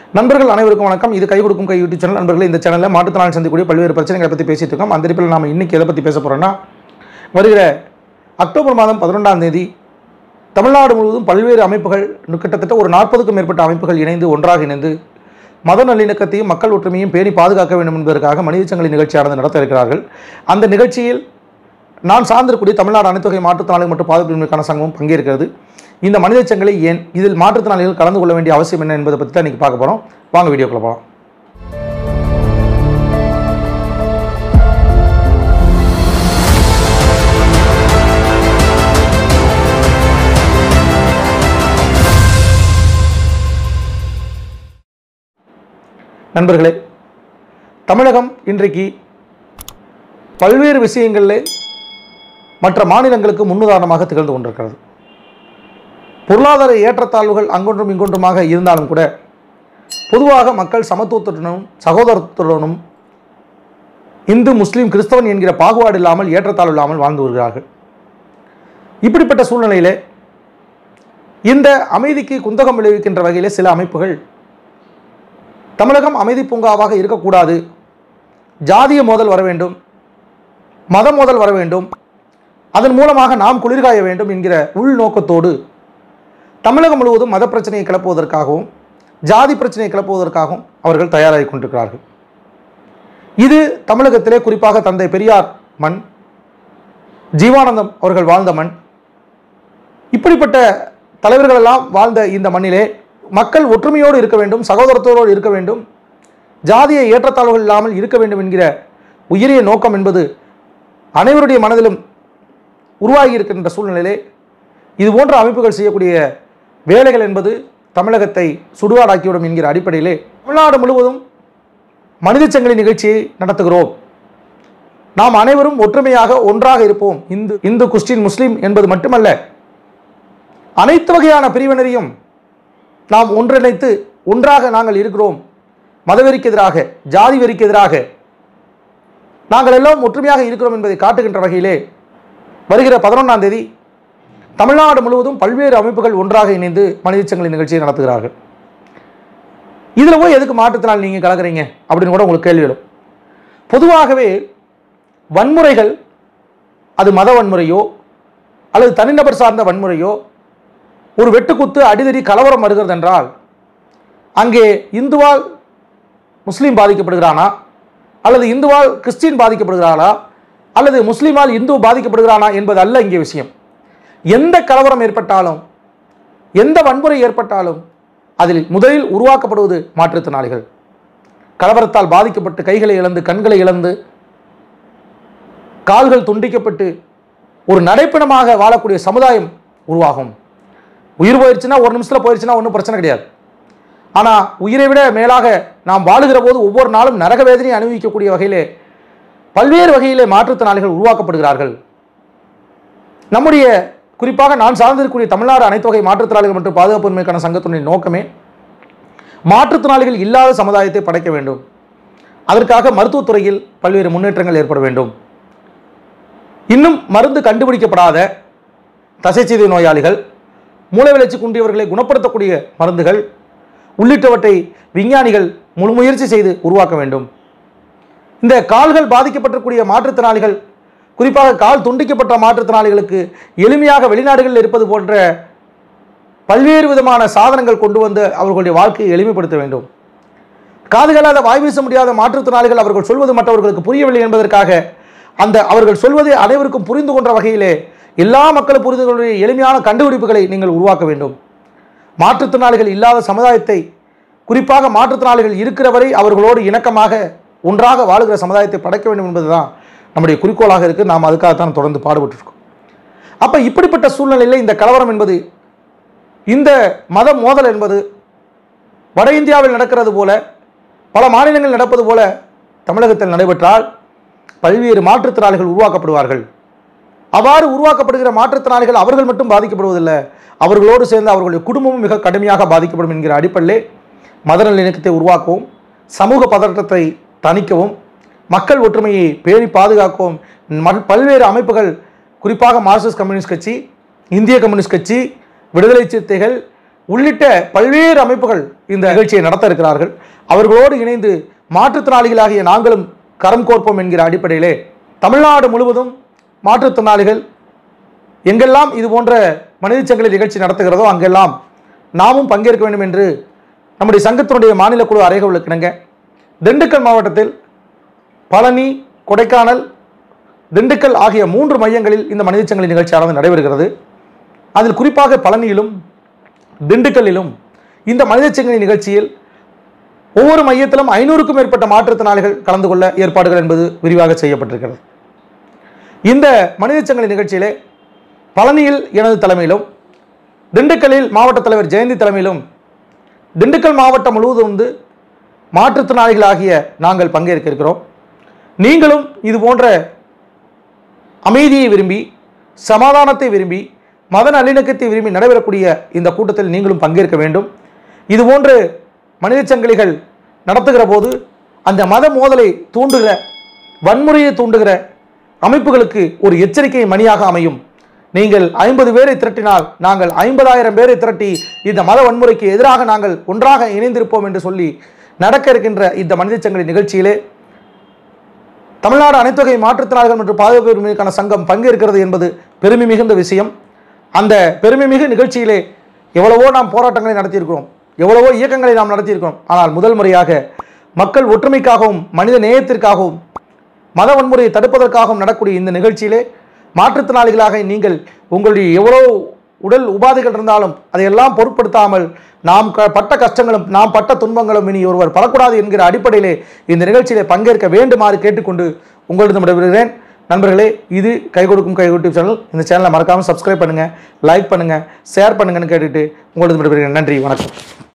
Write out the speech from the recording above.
நண்பர்கள் அனைவருக்கும் வணக்கம் இது கை கொடுக்கும் கை யூடியூப் சேனல் நண்பர்களே இந்த சேனலில் மாற்றுத்திறனாளி சந்திக்கக்கூடிய பல்வேறு பிரச்சனைகளை பற்றி பேசிட்டு இருக்கோம் அந்த அடிப்பில் நாம் இன்னைக்கு எதை பற்றி பேச போகிறோம்னா வருகிற அக்டோபர் மாதம் பதினொன்றாம் தேதி தமிழ்நாடு முழுவதும் பல்வேறு அமைப்புகள் கிட்டத்தட்ட ஒரு நாற்பதுக்கும் மேற்பட்ட அமைப்புகள் இணைந்து ஒன்றாக இணைந்து மத நல்லிணக்கத்தையும் மக்கள் ஒற்றுமையும் பேணி பாதுகாக்க வேண்டும் என்பதற்காக மனித சங்கிலி நிகழ்ச்சியானது நடத்த இருக்கிறார்கள் அந்த நிகழ்ச்சியில் நான் சார்ந்திருக்கக்கூடிய தமிழ்நாடு அனைத்துகை மாற்றுத்திறனாளிகள் மற்றும் பாதுகாப்பின்மைக்கான சங்கமும் பங்கேற்கிறது இந்த மனித சங்கிலி ஏன் இதில் மாற்றுத்திறனாளிகள் கலந்து கொள்ள வேண்டிய அவசியம் என்ன என்பதை பற்றி தான் இன்றைக்கி பார்க்க போகிறோம் வாங்க வீடியோக்குள்ள போகலாம் நண்பர்களே தமிழகம் இன்றைக்கு பல்வேறு விஷயங்களில் மற்ற மாநிலங்களுக்கு முன்னுதாரணமாக திகழ்ந்து கொண்டிருக்கிறது பொருளாதார ஏற்றத்தாழ்வுகள் அங்கொன்றும் இங்கொன்றுமாக இருந்தாலும் கூட பொதுவாக மக்கள் சமத்துவத்துடனும் சகோதரத்துடனும் இந்து முஸ்லீம் கிறிஸ்தவன் என்கிற பாகுபாடு இல்லாமல் ஏற்றத்தாழ்வு இல்லாமல் வாழ்ந்து வருகிறார்கள் இப்படிப்பட்ட சூழ்நிலையிலே இந்த அமைதிக்கு குந்தகம் விளைவிக்கின்ற வகையிலே சில அமைப்புகள் தமிழகம் அமைதி பூங்காவாக இருக்கக்கூடாது ஜாதிய மோதல் வர வேண்டும் மத மோதல் வர வேண்டும் அதன் மூலமாக நாம் குளிர்காய வேண்டும் என்கிற உள்நோக்கத்தோடு தமிழகம் முழுவதும் மத பிரச்சனையை கிளப்புவதற்காகவும் ஜாதி பிரச்சனையை கிளப்புவதற்காகவும் அவர்கள் தயாராகி கொண்டிருக்கிறார்கள் இது தமிழகத்திலே குறிப்பாக தந்தை பெரியார் மண் ஜீவானந்தம் அவர்கள் வாழ்ந்த மண் இப்படிப்பட்ட தலைவர்கள் எல்லாம் வாழ்ந்த இந்த மண்ணிலே மக்கள் ஒற்றுமையோடு இருக்க வேண்டும் சகோதரத்தோடு இருக்க வேண்டும் ஜாதிய ஏற்றத்தாழ்வுகள் இல்லாமல் இருக்க வேண்டும் என்கிற உயரிய நோக்கம் என்பது அனைவருடைய மனதிலும் உருவாகி இருக்கின்ற சூழ்நிலையிலே இது போன்ற அமைப்புகள் செய்யக்கூடிய வேலைகள் என்பது தமிழகத்தை சுடுகாடாக்கிவிடும் என்கிற அடிப்படையிலே தமிழ்நாடு முழுவதும் மனித சங்கிலி நிகழ்ச்சியை நடத்துகிறோம் நாம் அனைவரும் ஒற்றுமையாக ஒன்றாக இருப்போம் இந்து இந்து கிறிஸ்டின் முஸ்லீம் என்பது மட்டுமல்ல அனைத்து வகையான பிரிவினரையும் நாம் ஒன்றிணைத்து ஒன்றாக நாங்கள் இருக்கிறோம் மதவெறிக்கு எதிராக ஜாதி வெறிக்கு எதிராக நாங்கள் எல்லாம் ஒற்றுமையாக இருக்கிறோம் என்பதை காட்டுகின்ற வகையிலே வருகிற பதினொன்றாம் தேதி தமிழ்நாடு முழுவதும் பல்வேறு அமைப்புகள் ஒன்றாக இணைந்து மனித சங்கிலி நிகழ்ச்சியை நடத்துகிறார்கள் இதில் போய் எதுக்கு மாற்றுத்தினால் நீங்கள் கலக்குறீங்க அப்படின்னு கூட உங்களுக்கு கேள்வி எழும் பொதுவாகவே வன்முறைகள் அது மத வன்முறையோ அல்லது தனிநபர் சார்ந்த வன்முறையோ ஒரு வெட்டுக்குத்து அடிதடி கலவரம் வருகிறது என்றால் அங்கே இந்துவால் முஸ்லீம் பாதிக்கப்படுகிறானா அல்லது இந்துவால் கிறிஸ்டின் பாதிக்கப்படுகிறானா அல்லது முஸ்லீமால் இந்து பாதிக்கப்படுகிறானா என்பது அல்ல இங்கே விஷயம் எந்த கலவரம் ஏற்பட்டாலும் எந்த வன்முறை ஏற்பட்டாலும் அதில் முதலில் உருவாக்கப்படுவது மாற்றுத்திறனாளிகள் கலவரத்தால் பாதிக்கப்பட்டு கைகளை இழந்து கண்களை இழந்து கால்கள் துண்டிக்கப்பட்டு ஒரு நடைப்பிணமாக வாழக்கூடிய சமுதாயம் உருவாகும் உயிர் போயிடுச்சுன்னா ஒரு நிமிஷத்தில் போயிடுச்சுன்னா ஒன்றும் பிரச்சனை கிடையாது ஆனால் உயிரை விட மேலாக நாம் வாழுகிற போது ஒவ்வொரு நாளும் நரக வேதனையை அனுபவிக்கக்கூடிய வகையிலே பல்வேறு வகையிலே மாற்றுத்திறனாளிகள் உருவாக்கப்படுகிறார்கள் நம்முடைய குறிப்பாக நான் சார்ந்திருக்கக்கூடிய தமிழ்நாடு அனைத்து வகை மாற்றுத்திறனாளிகள் மற்றும் பாதுகாப்பு உரிமைக்கான சங்கத்தினுடைய நோக்கமே மாற்றுத்திறனாளிகள் இல்லாத சமுதாயத்தை படைக்க வேண்டும் அதற்காக மருத்துவத்துறையில் பல்வேறு முன்னேற்றங்கள் ஏற்பட வேண்டும் இன்னும் மருந்து கண்டுபிடிக்கப்படாத தசைச்சீதை நோயாளிகள் மூளை வளர்ச்சி குன்றியவர்களை குணப்படுத்தக்கூடிய மருந்துகள் உள்ளிட்டவற்றை விஞ்ஞானிகள் முழு முயற்சி செய்து உருவாக்க வேண்டும் இந்த கால்கள் பாதிக்கப்பட்டிருக்கூடிய மாற்றுத்திறனாளிகள் குறிப்பாக கால் துண்டிக்கப்பட்ட மாற்றுத்திறனாளிகளுக்கு எளிமையாக வெளிநாடுகளில் இருப்பது போன்ற பல்வேறு விதமான சாதனங்கள் கொண்டு வந்து அவர்களுடைய வாழ்க்கையை எளிமைப்படுத்த வேண்டும் காதுகளால் வாய் வீச முடியாத மாற்றுத்திறனாளிகள் அவர்கள் சொல்வது மற்றவர்களுக்கு புரியவில்லை என்பதற்காக அந்த அவர்கள் சொல்வதை அனைவருக்கும் புரிந்து கொண்ட வகையிலே எல்லா மக்களும் புரிந்து கொள்ள எளிமையான கண்டுபிடிப்புகளை நீங்கள் உருவாக்க வேண்டும் மாற்றுத்திறனாளிகள் இல்லாத சமுதாயத்தை குறிப்பாக மாற்றுத்திறனாளிகள் இருக்கிற வரை அவர்களோடு இணக்கமாக ஒன்றாக வாழுகிற சமுதாயத்தை படைக்க வேண்டும் என்பதுதான் நம்முடைய குறிக்கோளாக இருக்குது நாம் அதுக்காகத்தான் தொடர்ந்து பாடுபட்டிருக்கோம் அப்போ இப்படிப்பட்ட சூழ்நிலையில் இந்த கலவரம் என்பது இந்த மத மோதல் என்பது வட இந்தியாவில் நடக்கிறது போல பல மாநிலங்கள் நடப்பது போல தமிழகத்தில் நடைபெற்றால் பல்வேறு மாற்றுத்திறனாளிகள் உருவாக்கப்படுவார்கள் அவ்வாறு உருவாக்கப்படுகிற மாற்றுத்திறனாளிகள் அவர்கள் மட்டும் பாதிக்கப்படுவதில்லை அவர்களோடு சேர்ந்து அவர்களுடைய குடும்பமும் மிக கடுமையாக பாதிக்கப்படும் என்கிற அடிப்படையிலே மத நல்லிணக்கத்தை உருவாக்கவும் சமூக பதற்றத்தை தணிக்கவும் மக்கள் ஒற்றுமையை பேணி பாதுகாக்கவும் ம- பல்வேறு அமைப்புகள் குறிப்பாக மார்க்சிஸ்ட் கம்யூனிஸ்ட் கட்சி இந்திய கம்யூனிஸ்ட் கட்சி விடுதலை சிறுத்தைகள் உள்ளிட்ட பல்வேறு அமைப்புகள் இந்த நிகழ்ச்சியை நடத்த இருக்கிறார்கள் அவர்களோடு இணைந்து மாற்றுத்திறனாளிகளாகிய நாங்களும் கரம் கோர்ப்போம் என்கிற அடிப்படையிலே தமிழ்நாடு முழுவதும் மாற்றுத்திறனாளிகள் எங்கெல்லாம் இது போன்ற மனித சங்கிலி நிகழ்ச்சி நடத்துகிறதோ அங்கெல்லாம் நாமும் பங்கேற்க வேண்டும் என்று நம்முடைய சங்கத்தினுடைய மாநில குழு அறைகளுக்கு இணங்க திண்டுக்கல் மாவட்டத்தில் பழனி கொடைக்கானல் திண்டுக்கல் ஆகிய மூன்று மையங்களில் இந்த மனித சங்கிலி நிகழ்ச்சியானது நடைபெறுகிறது அதில் குறிப்பாக பழனியிலும் திண்டுக்கல்லிலும் இந்த மனித சங்கிலி நிகழ்ச்சியில் ஒவ்வொரு மையத்திலும் ஐநூறுக்கும் மேற்பட்ட மாற்றுத்திறனாளிகள் கலந்து கொள்ள ஏற்பாடுகள் என்பது விரிவாக செய்யப்பட்டிருக்கிறது இந்த மனித சங்கிலி நிகழ்ச்சியிலே பழனியில் எனது தலைமையிலும் திண்டுக்கல்லில் மாவட்ட தலைவர் ஜெயந்தி தலைமையிலும் திண்டுக்கல் மாவட்டம் முழுவதும் வந்து மாற்றுத்திறனாளிகளாகிய நாங்கள் பங்கேற்க இருக்கிறோம் நீங்களும் இது போன்ற அமைதியை விரும்பி சமாதானத்தை விரும்பி மத நல்லிணக்கத்தை விரும்பி நடைபெறக்கூடிய இந்த கூட்டத்தில் நீங்களும் பங்கேற்க வேண்டும் இதுபோன்று மனித சங்கிலிகள் நடத்துகிற போது அந்த மத மோதலை தூண்டுகிற வன்முறையை தூண்டுகிற அமைப்புகளுக்கு ஒரு எச்சரிக்கை மணியாக அமையும் நீங்கள் ஐம்பது பேரை திரட்டினால் நாங்கள் ஐம்பதாயிரம் பேரை திரட்டி இந்த மத வன்முறைக்கு எதிராக நாங்கள் ஒன்றாக இணைந்திருப்போம் என்று சொல்லி நடக்க இருக்கின்ற இந்த மனித சங்கிலி நிகழ்ச்சியிலே தமிழ்நாடு அனைத்தொகை மாற்றுத்திறனாளிகள் மற்றும் பாதுகாப்பு உரிமைக்கான சங்கம் பங்கேற்கிறது என்பது பெருமை மிகுந்த விஷயம் அந்த பெருமை மிகு நிகழ்ச்சியிலே எவ்வளவோ நாம் போராட்டங்களை நடத்தியிருக்கிறோம் எவ்வளவோ இயக்கங்களை நாம் நடத்தியிருக்கிறோம் ஆனால் முதல் முறையாக மக்கள் ஒற்றுமைக்காகவும் மனித நேயத்திற்காகவும் மத வன்முறையை தடுப்பதற்காகவும் நடக்கூடிய இந்த நிகழ்ச்சியிலே மாற்றுத்திறனாளிகளாக நீங்கள் உங்களுடைய எவ்வளோ உடல் உபாதைகள் இருந்தாலும் அதையெல்லாம் பொருட்படுத்தாமல் நாம் க பட்ட கஷ்டங்களும் நாம் பட்ட துன்பங்களும் இனி ஒருவர் படக்கூடாது என்கிற அடிப்படையிலே இந்த நிகழ்ச்சியிலே பங்கேற்க வேண்டுமாறு கேட்டுக்கொண்டு உங்களிடம் விடைபெறுகிறேன் நண்பர்களே இது கை கொடுக்கும் கை யூடியூப் சேனல் இந்த சேனலை மறக்காமல் சப்ஸ்கிரைப் பண்ணுங்கள் லைக் பண்ணுங்கள் ஷேர் பண்ணுங்கன்னு கேட்டுட்டு உங்களிடம் விடைபெறுகிறேன் நன்றி வணக்கம்